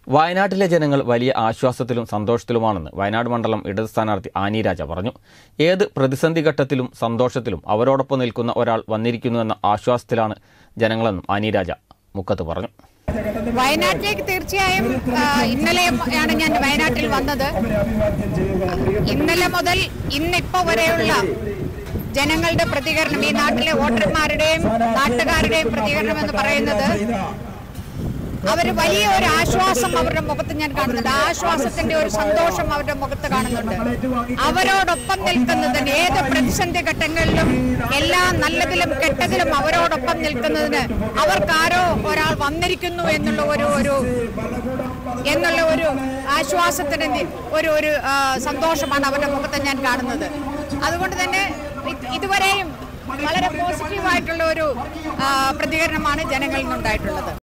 വയനാട്ടിലെ ജനങ്ങൾ വലിയ ആശ്വാസത്തിലും സന്തോഷത്തിലുമാണെന്ന് വയനാട് മണ്ഡലം ഇടത് സ്ഥാനാർത്ഥി ആനി രാജ പറഞ്ഞു ഏത് പ്രതിസന്ധി ഘട്ടത്തിലും സന്തോഷത്തിലും അവരോടൊപ്പം നിൽക്കുന്ന ഒരാൾ വന്നിരിക്കുന്നുവെന്ന ആശ്വാസത്തിലാണ് ജനങ്ങളെന്നും ആനി രാജ മുക്കത്ത് പറഞ്ഞു വയനാട്ടിലേക്ക് തീർച്ചയായും ആ, ഇന്നലെയാണ് ഞാൻ വയനാട്ടിൽ വന്നത് ഇന്നലെ മുതൽ ഇന്നിപ്പോ വരെയുള്ള ജനങ്ങളുടെ പ്രതികരണം ഈ നാട്ടിലെ വോട്ടർമാരുടെയും നാട്ടുകാരുടെയും പ്രതികരണം എന്ന് പറയുന്നത് അവർ വലിയ ഒരു ആശ്വാസം അവരുടെ മുഖത്ത് ഞാൻ കാണുന്നുണ്ട് ആ ആശ്വാസത്തിന്റെ ഒരു സന്തോഷം അവരുടെ മുഖത്ത് കാണുന്നുണ്ട് അവരോടൊപ്പം നിൽക്കുന്നതിന് ഏത് പ്രതിസന്ധി ഘട്ടങ്ങളിലും എല്ലാ നല്ലതിലും കെട്ടതിലും അവരോടൊപ്പം നിൽക്കുന്നതിന് അവർക്കാരോ ഒരാൾ വന്നിരിക്കുന്നു എന്നുള്ള ഒരു ഒരു എന്നുള്ള ഒരു ആശ്വാസത്തിന് നി- ഒരു ഒരു ആ, സന്തോഷമാണ് അവരുടെ മുഖത്ത് ഞാൻ കാണുന്നത് അതുകൊണ്ട് തന്നെ ഇത് ഇതുവരെയും വളരെ പോസിറ്റീവായിട്ടുള്ള ഒരു ആ, പ്രതികരണമാണ് ജനങ്ങളിൽ നിന്നുണ്ടായിട്ടുള്ളത്